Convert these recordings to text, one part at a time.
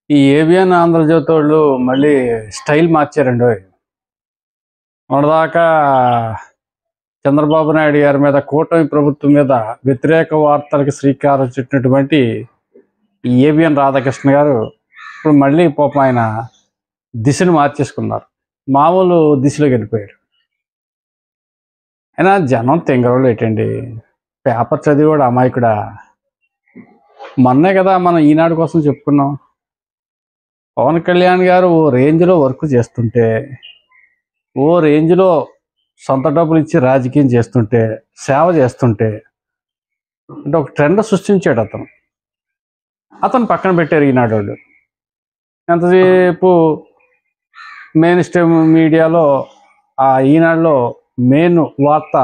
ఈ ఏబిఎన్ ఆంధ్రజ్యోతి వాళ్ళు మళ్ళీ స్టైల్ మార్చారండి మొన్నదాకా చంద్రబాబు నాయుడు గారి మీద కూటమి ప్రభుత్వం మీద వ్యతిరేక వార్తలకు శ్రీకారం చుట్టినటువంటి ఈ ఏబిఎన్ రాధాకృష్ణ గారు ఇప్పుడు మళ్ళీ పాపం ఆయన దిశను మార్చేసుకున్నారు మామూలు దిశలోకి వెళ్ళిపోయారు అయినా జనం తెంగరోళ్ళు ఏంటండి పేపర్ చదివాడు అమాయకుడా మొన్నే కదా మనం ఈనాడు కోసం చెప్పుకున్నాం పవన్ కళ్యాణ్ గారు ఓ రేంజ్లో వర్క్ చేస్తుంటే ఓ రేంజ్లో సొంత డబ్బులు ఇచ్చి రాజకీయం చేస్తుంటే సేవ చేస్తుంటే అంటే ఒక ట్రెండ్ సృష్టించాడు అతను అతను పక్కన పెట్టారు ఈనాడు వాళ్ళు ఎంతసేపు మెయిన్ స్ట్రీమ్ మీడియాలో ఆ ఈనాడులో మెయిన్ వార్త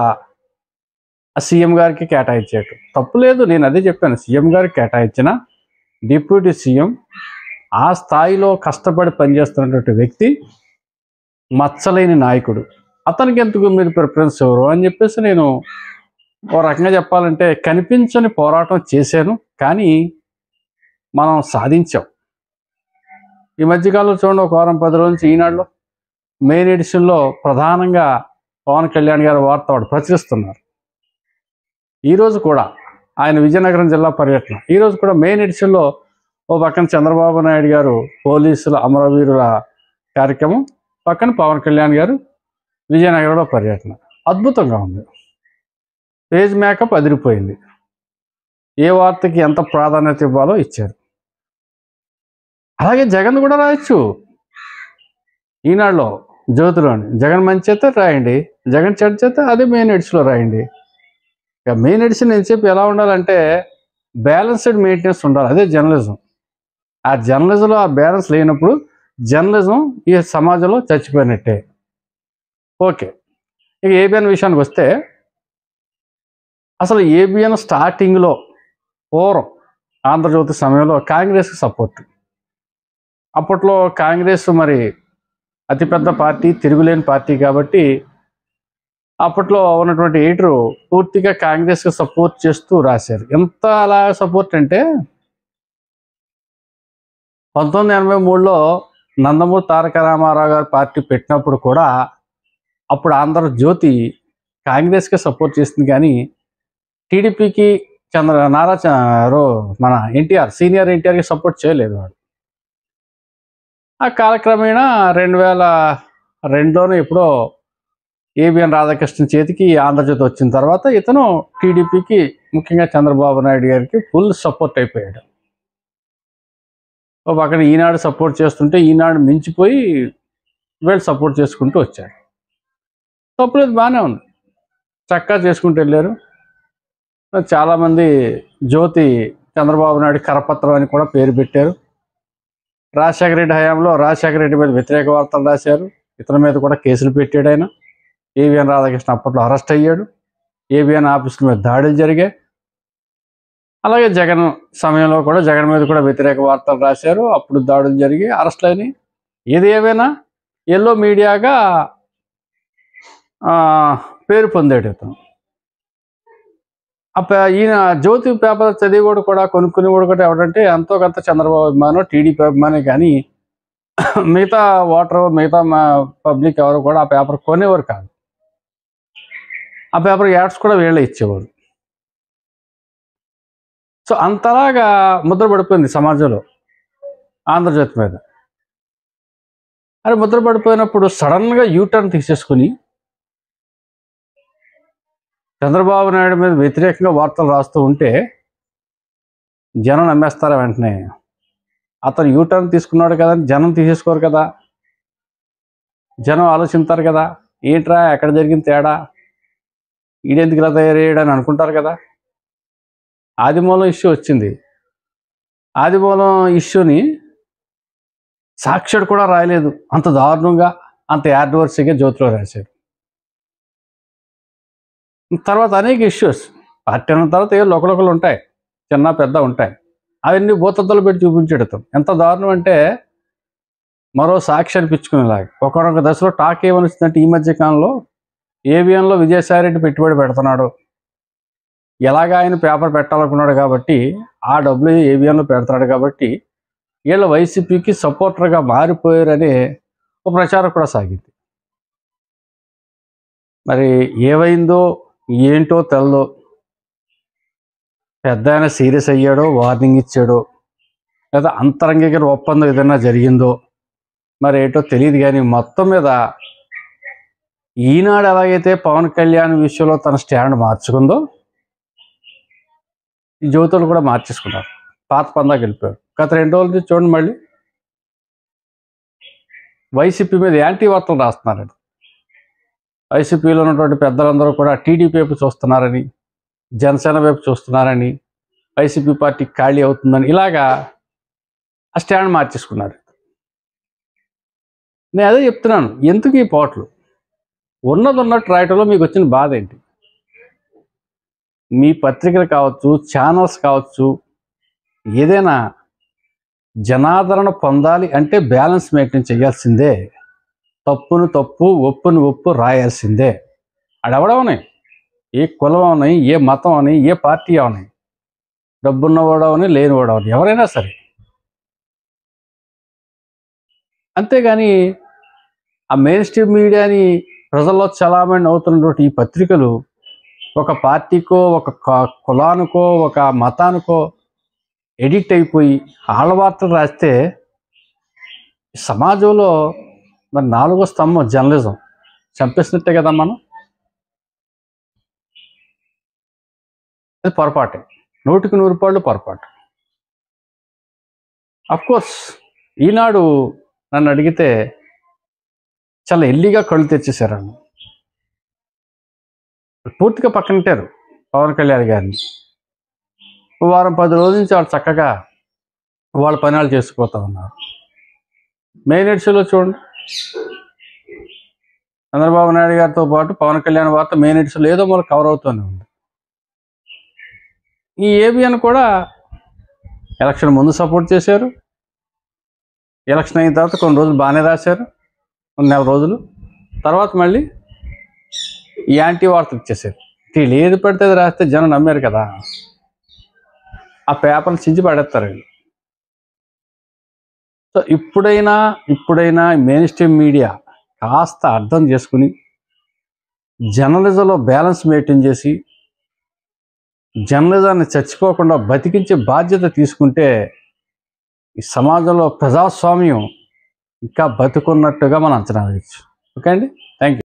ఆ సీఎం గారికి కేటాయించాడు తప్పు లేదు నేను అదే చెప్పాను సీఎం గారికి కేటాయించిన డిప్యూటీ సీఎం ఆ స్థాయిలో కష్టపడి పనిచేస్తున్నటువంటి వ్యక్తి మచ్చలేని నాయకుడు అతనికి ఎందుకు మీరు ప్రిఫరెన్స్ ఎవరు అని చెప్పేసి నేను ఓ రకంగా చెప్పాలంటే కనిపించని పోరాటం చేశాను కానీ మనం సాధించాం ఈ మధ్యకాలంలో చూడండి ఒక వారం పది రోజుల నుంచి ఈనాడులో మెయిన్ ఎడిషన్లో ప్రధానంగా పవన్ కళ్యాణ్ గారి వార్త వాడు ప్రచురిస్తున్నారు ఈరోజు కూడా ఆయన విజయనగరం జిల్లా పర్యటన ఈరోజు కూడా మెయిన్ ఎడిషన్లో ఓ పక్కన చంద్రబాబు నాయుడు గారు పోలీసుల అమరవీరుల కార్యక్రమం పక్కన పవన్ కళ్యాణ్ గారు విజయనగరంలో పర్యటన అద్భుతంగా ఉంది పేజ్ మేకప్ అదిరిపోయింది ఏ వార్తకి ఎంత ప్రాధాన్యత ఇవ్వాలో ఇచ్చారు అలాగే జగన్ కూడా రాయొచ్చు ఈనాడులో జ్యోతిలోని జగన్ మంచి అయితే రాయండి జగన్ చెడు చేస్తే అదే మెయిన్ ఎడిషన్లో రాయండి ఇక మెయిన్ ఎడిషన్ నేను చెప్పి ఎలా ఉండాలంటే బ్యాలెన్స్డ్ మెయింటెనెన్స్ ఉండాలి అదే జర్నలిజం ఆ జర్నలిజంలో ఆ బ్యాలెన్స్ లేనప్పుడు జర్నలిజం ఈ సమాజంలో చచ్చిపోయినట్టే ఓకే ఇక ఏబిఎన్ విషయానికి వస్తే అసలు ఏబిఎన్ స్టార్టింగ్లో పూర్వం ఆంధ్రజ్యోతి సమయంలో కాంగ్రెస్కి సపోర్ట్ అప్పట్లో కాంగ్రెస్ మరి అతిపెద్ద పార్టీ తిరుగులేని పార్టీ కాబట్టి అప్పట్లో ఉన్నటువంటి ఎయిటరు పూర్తిగా కాంగ్రెస్కి సపోర్ట్ చేస్తూ రాశారు ఎంత అలా సపోర్ట్ అంటే పంతొమ్మిది ఎనభై మూడులో నందమూరి తారక రామారావు గారు పార్టీ పెట్టినప్పుడు కూడా అప్పుడు ఆంధ్రజ్యోతి కాంగ్రెస్కి సపోర్ట్ చేసింది కానీ టీడీపీకి చంద్ర నారా చ- రో- మన ఎన్టీఆర్ సీనియర్ ఎన్టీఆర్కి సపోర్ట్ చేయలేదు వాడు ఆ కాలక్రమేణా రెండు వేల రెండులోనే ఎప్పుడో ఏబిఎన్ రాధాకృష్ణ చేతికి ఆంధ్రజ్యోతి వచ్చిన తర్వాత ఇతను టీడీపీకి ముఖ్యంగా చంద్రబాబు నాయుడు గారికి ఫుల్ సపోర్ట్ అయిపోయాడు ఓ పక్కన ఈనాడు సపోర్ట్ చేస్తుంటే ఈనాడు మించిపోయి వీళ్ళు సపోర్ట్ చేసుకుంటూ వచ్చారు తప్పులేదు బాగానే ఉంది చక్కగా చేసుకుంటూ వెళ్ళారు చాలామంది జ్యోతి చంద్రబాబు నాయుడు కరపత్రం అని కూడా పేరు పెట్టారు రాజశేఖర రెడ్డి హయాంలో రాజశేఖర రెడ్డి మీద వ్యతిరేక వార్తలు రాశారు ఇతని మీద కూడా కేసులు పెట్టాడు ఆయన ఏవిఎన్ రాధాకృష్ణ అప్పట్లో అరెస్ట్ అయ్యాడు ఏవిఎన్ ఆఫీసుల మీద దాడులు జరిగాయి అలాగే జగన్ సమయంలో కూడా జగన్ మీద కూడా వ్యతిరేక వార్తలు రాశారు అప్పుడు దాడులు జరిగి అరెస్టులు అయినాయి ఏది ఏమైనా ఎల్లో మీడియాగా ఆ, పేరు పొందాడు ఇతను ఆ పే- ఈయన జ్యోతి పేపర్ చదివేవాడు కూడా కొనుక్కునేవాడు కూడా ఎవడంటే ఎంతో కొంత చంద్రబాబు అభిమానం టీడీపీ అభిమాని కానీ మిగతా ఓటర్ మిగతా పబ్లిక్ ఎవరు కూడా ఆ పేపర్ కొనేవారు కాదు ఆ పేపర్ యాడ్స్ కూడా వీళ్ళే ఇచ్చేవారు సో అంతలాగా ముద్ర పడిపోయింది సమాజంలో ఆంధ్రజ్యోతి మీద అది ముద్ర పడిపోయినప్పుడు సడన్గా యూటర్న్ తీసేసుకుని చంద్రబాబు నాయుడు మీద వ్యతిరేకంగా వార్తలు రాస్తూ ఉంటే జనం నమ్మేస్తారా వెంటనే అతను యూటర్న్ తీసుకున్నాడు కదా అని జనం తీసేసుకోరు కదా జనం ఆలోచిస్తారు కదా ఏంట్రా ఎక్కడ జరిగిన తేడా ఈడెందుకు ఇలా తయారయ్యాడు అని అనుకుంటారు కదా ఆదిమూలం ఇష్యూ వచ్చింది ఆదిమూలం ఇష్యూని సాక్షుడు కూడా రాయలేదు అంత దారుణంగా అంత యాడ్వర్సీగా జ్యోతిలో రాశారు తర్వాత అనేక ఇష్యూస్ పార్టీ అన్న తర్వాత ఏ లోకలోకలు ఉంటాయి చిన్న పెద్ద ఉంటాయి అవన్నీ భూతద్దలు పెట్టి చూపించాడు అతను ఎంత దారుణం అంటే మరో సాక్షి అనిపించుకునేలాగా ఒకనొక దశలో టాక్ ఏమని వచ్చిందంటే ఈ మధ్య కాలంలో ఏవిఎన్లో విజయసాయి రెడ్డి పెట్టుబడి పెడుతున్నాడు ఎలాగ ఆయన పేపర్ పెట్టాలనుకున్నాడు కాబట్టి ఆ డబ్బులు ఏవిఎన్లో పెడుతున్నాడు కాబట్టి వీళ్ళ వైసీపీకి సపోర్టర్గా మారిపోయారని ఒక ప్రచారం కూడా సాగింది మరి ఏమైందో ఏంటో తెలదో పెద్ద ఆయన సీరియస్ అయ్యాడో వార్నింగ్ ఇచ్చాడో లేదా అంతరంగిక ఒప్పందం ఏదైనా జరిగిందో మరి ఏంటో తెలియదు కానీ మొత్తం మీద ఈనాడు ఎలాగైతే పవన్ కళ్యాణ్ విషయంలో తన స్టాండ్ మార్చుకుందో ఈ జ్యోతులు కూడా మార్చేసుకున్నారు పాత పందాకి వెళ్ళిపోయారు గత రెండు రోజుల నుంచి చూడండి మళ్ళీ వైసీపీ మీద యాంటీ వార్తలు రాస్తున్నారండి వైసీపీలో ఉన్నటువంటి పెద్దలందరూ కూడా టీడీపీ వైపు చూస్తున్నారని జనసేన వైపు చూస్తున్నారని వైసీపీ పార్టీ ఖాళీ అవుతుందని ఇలాగా ఆ స్టాండ్ మార్చేసుకున్నారు నేను అదే చెప్తున్నాను ఎందుకు ఈ పోట్లు ఉన్నది ఉన్నట్టు రాయటంలో మీకు వచ్చిన బాధ ఏంటి మీ పత్రికలు కావచ్చు ఛానల్స్ కావచ్చు ఏదైనా జనాదరణ పొందాలి అంటే బ్యాలెన్స్ మెయింటైన్ చేయాల్సిందే తప్పును తప్పు ఒప్పును ఒప్పు రాయాల్సిందే అడవడవని ఏ కులం అవని ఏ మతం అని ఏ పార్టీ అవని డబ్బున్నవాడవని లేనివాడవని ఎవరైనా సరే అంతేగాని ఆ మెయిన్ స్ట్రీమ్ మీడియాని ప్రజల్లో చలామణి అవుతున్నటువంటి ఈ పత్రికలు ఒక పార్టీకో ఒక క- కులానికో ఒక మతానికో ఎడిక్ట్ అయిపోయి ఆళ్ళ వార్తలు రాస్తే సమాజంలో మరి నాలుగో స్తంభం జర్నలిజం చంపేసినట్టే కదా మనం అది పొరపాటే నూటికి నూరు రూపాయలు పొరపాటు కోర్స్ ఈనాడు నన్ను అడిగితే చాలా ఎల్లిగా కళ్ళు తెచ్చేసారు వాళ్ళు. పూర్తిగా పక్కనట్టారు పవన్ కళ్యాణ్ గారిని ఓ వారం పది రోజుల నుంచి వాళ్ళు చక్కగా వాళ్ళ పని వాళ్ళు చేసుకుపోతా ఉన్నారు మెయిన్ ఎడిషన్లో చూడండి చంద్రబాబు నాయుడు గారితో పాటు పవన్ కళ్యాణ్ వార్త మెయిన్ ఎడిషన్లో ఏదో మనకు కవర్ అవుతూనే ఉంది ఈ ఏబిఎన్ కూడా ఎలక్షన్ ముందు సపోర్ట్ చేశారు ఎలక్షన్ అయిన తర్వాత కొన్ని రోజులు బాగానే రాశారు కొన్ని నెల రోజులు తర్వాత మళ్ళీ ఈ యాంటీ వార్తలు ఇచ్చేసారు వీళ్ళు ఏది పడితే అది రాస్తే జనం నమ్మారు కదా ఆ పేపర్లు చించి పడేస్తారు వీళ్ళు సో ఇప్పుడైనా ఇప్పుడైనా మెయిన్ స్ట్రీమ్ మీడియా కాస్త అర్థం చేసుకుని జర్నలిజంలో బ్యాలెన్స్ మెయింటైన్ చేసి జర్నలిజాన్ని చచ్చిపోకుండా బతికించే బాధ్యత తీసుకుంటే ఈ సమాజంలో ప్రజాస్వామ్యం ఇంకా బతుకున్నట్టుగా మనం అంచనా వేయచ్చు ఓకే అండి థ్యాంక్ యూ